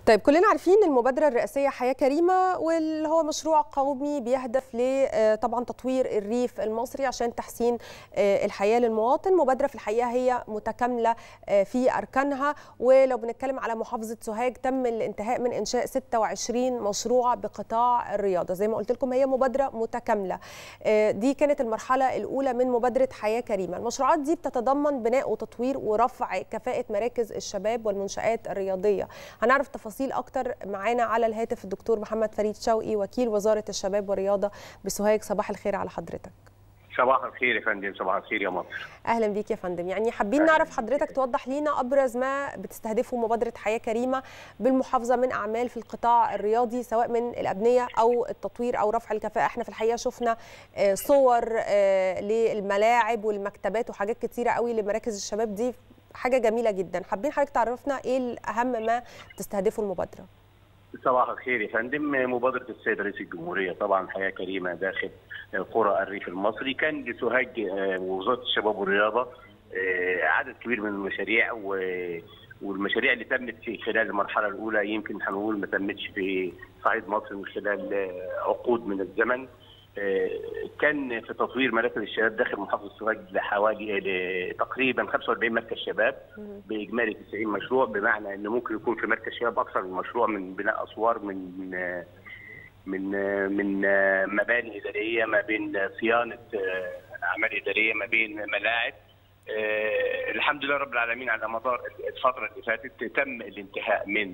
طيب كلنا عارفين المبادرة الرئاسية حياة كريمة واللي هو مشروع قومي بيهدف ل طبعا تطوير الريف المصري عشان تحسين الحياة للمواطن مبادرة في الحقيقة هي متكاملة في أركانها ولو بنتكلم على محافظة سوهاج تم الانتهاء من إنشاء 26 مشروع بقطاع الرياضة زي ما قلت لكم هي مبادرة متكاملة دي كانت المرحلة الأولى من مبادرة حياة كريمة المشروعات دي بتتضمن بناء وتطوير ورفع كفاءة مراكز الشباب والمنشآت الرياضية هنعرف تفاصيل اكتر معانا على الهاتف الدكتور محمد فريد شوقي وكيل وزاره الشباب والرياضه بسوهاج صباح الخير على حضرتك صباح الخير يا فندم صباح الخير يا مصر اهلا بيك يا فندم يعني حابين نعرف حضرتك توضح لينا ابرز ما بتستهدفه مبادره حياه كريمه بالمحافظه من اعمال في القطاع الرياضي سواء من الابنيه او التطوير او رفع الكفاءه احنا في الحقيقه شفنا صور للملاعب والمكتبات وحاجات كتيره قوي لمراكز الشباب دي حاجه جميله جدا حابين حضرتك تعرفنا ايه الاهم ما تستهدفه المبادره صباح الخير يا فندم مبادره السيد رئيس الجمهوريه طبعا حياه كريمه داخل قرى الريف المصري كان لسوهاج ووزاره الشباب والرياضه عدد كبير من المشاريع والمشاريع اللي تمت في خلال المرحله الاولى يمكن هنقول ما تمتش في صعيد مصر من خلال عقود من الزمن كان في تطوير مراكز الشباب داخل محافظه سوهاج لحوالي تقريبا 45 مركز شباب باجمالي 90 مشروع بمعنى ان ممكن يكون في مركز شباب اكثر من مشروع من بناء اسوار من من من مباني اداريه ما بين صيانه اعمال اداريه ما بين ملاعب الحمد لله رب العالمين على مدار الفتره اللي فاتت تم الانتهاء من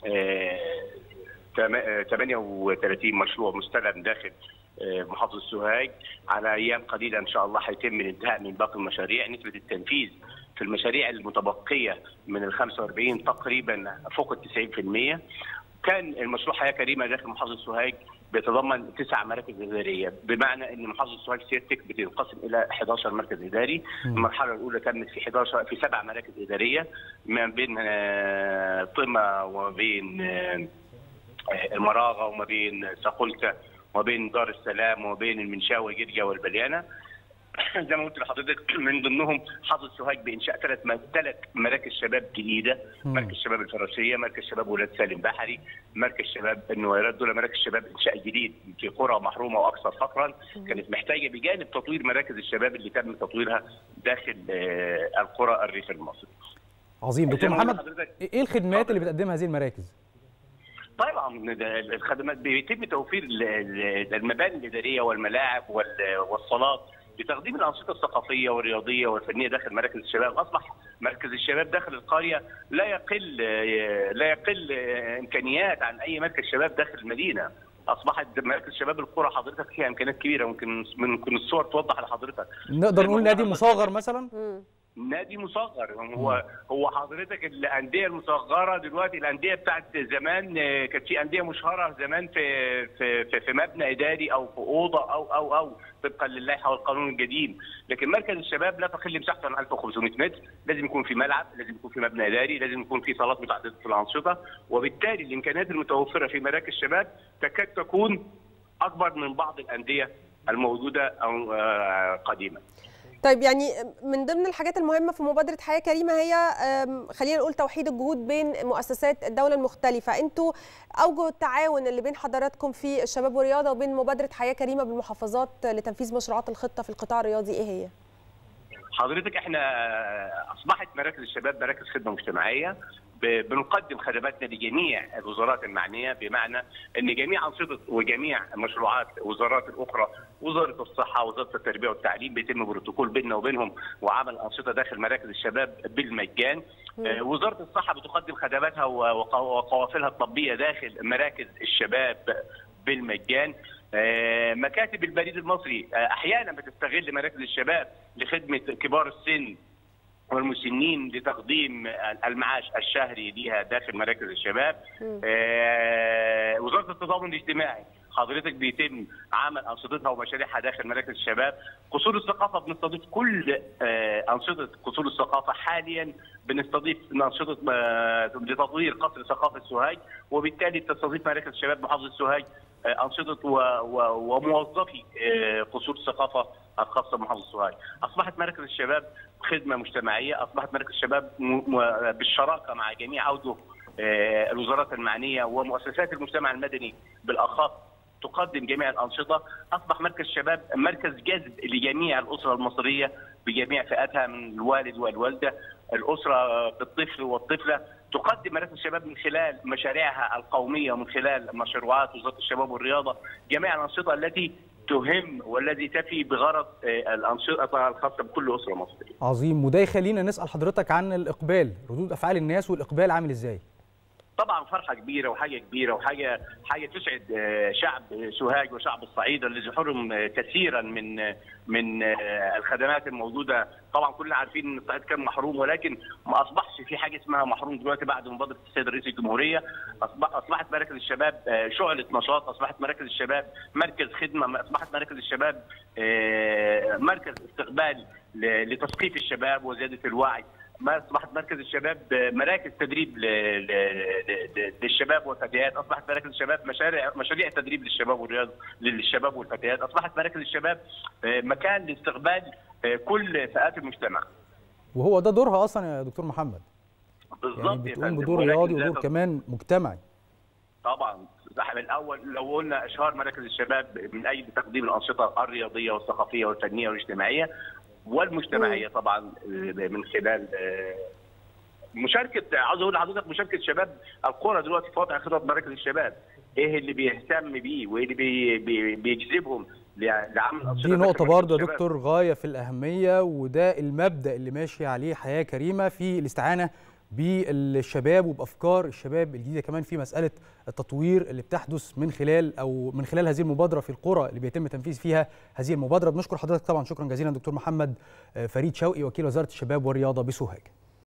38 مشروع مستلم داخل محافظه سوهاج على ايام قليله ان شاء الله هيتم الانتهاء من باقي المشاريع نسبه التنفيذ في المشاريع المتبقيه من ال 45 تقريبا فوق ال 90% كان المشروع حياه كريمه داخل محافظه سوهاج بيتضمن تسع مراكز اداريه بمعنى ان محافظه سوهاج سيادتك بتنقسم الى 11 مركز اداري المرحله الاولى تمت في 11 في سبع مراكز اداريه ما بين طمه وما بين المراغه وما بين ساقولته وما بين دار السلام وما بين المنشاوي جرجا والبليانه زي ما قلت لحضرتك من ضمنهم حافظ سوهاج بانشاء ثلاث ثلاث مراكز شباب جديده مركز شباب الفرنسيه مركز شباب ولاد سالم بحري مركز شباب النويرات دول مراكز شباب انشاء جديد في قرى محرومه واكثر فقرا كانت محتاجه بجانب تطوير مراكز الشباب اللي تم تطويرها داخل القرى الريف المصري عظيم دكتور محمد ايه الخدمات اللي بتقدمها هذه المراكز طبعا الخدمات بيتم توفير المباني الاداريه والملاعب والصالات لتقديم الانشطه الثقافيه والرياضيه والفنيه داخل مراكز الشباب اصبح مركز الشباب داخل القريه لا يقل لا يقل امكانيات عن اي مركز شباب داخل المدينه اصبحت مركز شباب القرى حضرتك فيها امكانيات كبيره ممكن ممكن الصور توضح لحضرتك نقدر نقول نادي مصغر مثلا نادي مصغر هو هو حضرتك الانديه المصغره دلوقتي الانديه بتاعت زمان كانت في انديه مشهره زمان في في في مبنى اداري او في اوضه او او او طبقا للائحه والقانون القديم لكن مركز الشباب لا تقل مساحته عن 1500 متر لازم يكون في ملعب لازم يكون في مبنى اداري لازم يكون في صالات متعدده الانشطه وبالتالي الامكانيات المتوفره في مراكز الشباب تكاد تكون اكبر من بعض الانديه الموجوده او قديما طيب يعني من ضمن الحاجات المهمه في مبادره حياه كريمه هي خلينا نقول توحيد الجهود بين مؤسسات الدوله المختلفه انتوا اوجه التعاون اللي بين حضراتكم في الشباب والرياضه وبين مبادره حياه كريمه بالمحافظات لتنفيذ مشروعات الخطه في القطاع الرياضي ايه هي حضرتك احنا اصبحت مراكز الشباب مراكز خدمه مجتمعيه بنقدم خدماتنا لجميع الوزارات المعنيه بمعنى ان جميع انشطه وجميع مشروعات الوزارات الاخرى وزاره الصحه وزاره التربيه والتعليم بيتم بروتوكول بيننا وبينهم وعمل انشطه داخل مراكز الشباب بالمجان آه وزاره الصحه بتقدم خدماتها وقوافلها الطبيه داخل مراكز الشباب بالمجان آه مكاتب البريد المصري آه احيانا بتستغل مراكز الشباب لخدمه كبار السن والمسنين لتقديم المعاش الشهري ليها داخل مراكز الشباب آه وزاره التضامن الاجتماعي حضرتك بيتم عمل انشطتها ومشاريعها داخل مراكز الشباب قصور الثقافه بنستضيف كل آه انشطه قصور الثقافه حاليا بنستضيف انشطه آه لتطوير قصر ثقافه سوهاج وبالتالي تستضيف مراكز الشباب محافظه سوهاج انشطه وموظفي قصور الثقافه الخاصه بمحافظه سوهاج. اصبحت مراكز الشباب خدمه مجتمعيه، اصبحت مراكز الشباب بالشراكه مع جميع اوجه الوزارات المعنيه ومؤسسات المجتمع المدني بالاخص تقدم جميع الانشطه اصبح مركز الشباب مركز جذب لجميع الاسره المصريه بجميع فئاتها من الوالد والوالده الاسره بالطفل والطفله تقدم مراكز الشباب من خلال مشاريعها القوميه ومن خلال مشروعات وزاره الشباب والرياضه جميع الانشطه التي تهم والذي تفي بغرض الانشطه الخاصه بكل اسره مصريه. عظيم وده يخلينا نسال حضرتك عن الاقبال، ردود افعال الناس والاقبال عامل ازاي؟ طبعا فرحه كبيره وحاجه كبيره وحاجه حاجه تسعد شعب سوهاج وشعب الصعيد الذي حرم كثيرا من من الخدمات الموجوده طبعا كلنا عارفين ان الصعيد كان محروم ولكن ما اصبحش في حاجه اسمها محروم دلوقتي بعد مبادره السيد رئيس الجمهوريه أصبح اصبحت مراكز الشباب شعله نشاط اصبحت مراكز الشباب مركز خدمه اصبحت مراكز الشباب مركز استقبال لتثقيف الشباب وزياده الوعي ما اصبحت مركز الشباب مراكز تدريب للشباب والفتيات، اصبحت مراكز الشباب مشاريع مشاريع تدريب للشباب والرياض للشباب والفتيات، اصبحت مراكز الشباب مكان لاستقبال كل فئات المجتمع. وهو ده دورها اصلا يا دكتور محمد. بالظبط يعني بتقوم بدور رياضي ودور كمان مجتمعي. طبعا الاول لو قلنا اشهار مراكز الشباب من اجل تقديم الانشطه الرياضيه والثقافيه والفنيه والاجتماعيه والمجتمعيه طبعا من خلال مشاركه عاوز اقول لحضرتك مشاركه شباب القرى دلوقتي في وضع خطط مراكز الشباب ايه اللي بيهتم بيه وايه اللي بي بي بيجذبهم لعمل انشطه دي نقطه برضه يا دكتور غايه في الاهميه وده المبدا اللي ماشي عليه حياه كريمه في الاستعانه بالشباب وبافكار الشباب الجديده كمان في مساله التطوير اللي بتحدث من خلال او من خلال هذه المبادره في القرى اللي بيتم تنفيذ فيها هذه المبادره بنشكر حضرتك طبعا شكرا جزيلا دكتور محمد فريد شوقي وكيل وزاره الشباب والرياضه بسوهاج